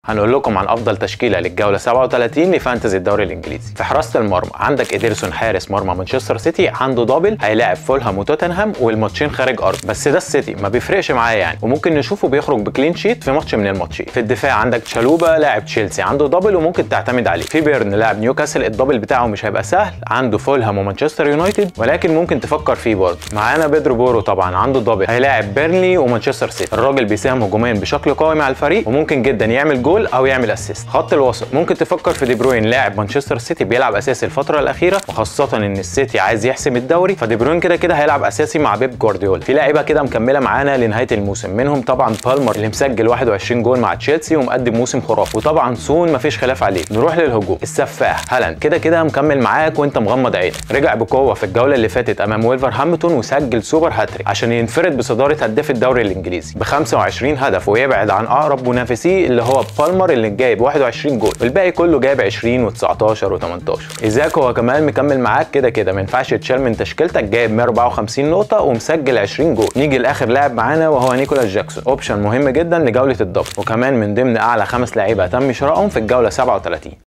هنقول لكم عن افضل تشكيله للجوله 37 لفانتزي الدوري الانجليزي في حراسه المرمى عندك اديرسون حارس مرمى مانشستر سيتي عنده دبل هيلاعب فولهام وتوتنهام والماتشين خارج ارض بس ده السيتي ما بيفرقش معاه يعني وممكن نشوفه بيخرج بكلين شيت في ماتش من الماتشين في الدفاع عندك تشالوبا لاعب تشيلسي عنده دبل وممكن تعتمد عليه في بيرن لاعب نيوكاسل الدبل بتاعه مش هيبقى سهل عنده فولهام ومانشستر يونايتد ولكن ممكن تفكر فيه برضه معانا بيدرو بورو طبعا عنده دبل هيلاعب بيرنلي ومانشستر سيتي الراجل بيساهم هجوميا بشكل قوي مع الفريق وممكن جدا يعمل جول او يعمل اسيست خط الوسط ممكن تفكر في دي بروين لاعب مانشستر سيتي بيلعب اساسي الفتره الاخيره وخاصه ان السيتي عايز يحسم الدوري فدي بروين كده كده هيلعب اساسي مع بيب جوارديولا في لعيبه كده مكمله معانا لنهايه الموسم منهم طبعا بالمر اللي مسجل 21 جول مع تشيلسي ومقدم موسم خرافي وطبعا سون مفيش خلاف عليه نروح للهجوم السفاح هالاند كده كده مكمل معاك وانت مغمض عينك رجع بقوه في الجوله اللي فاتت امام ويلفرهامبتون وسجل سوبر هاتريك عشان ينفرد بصداره هداف الدوري الانجليزي ب 25 هدف ويبعد عن اقرب منافسيه اللي هو بالمر اللي جايب 21 جول والباقي كله جايب 20 و19 و18 ايزاك هو كمان مكمل معاك كده كده ما ينفعش يتشال من تشكيلتك جايب 154 نقطه ومسجل 20 جول نيجي لاخر لاعب معانا وهو نيكولاس جاكسون اوبشن مهم جدا لجوله الدبل وكمان من ضمن اعلى خمس لعيبه تم شرائهم في الجوله 37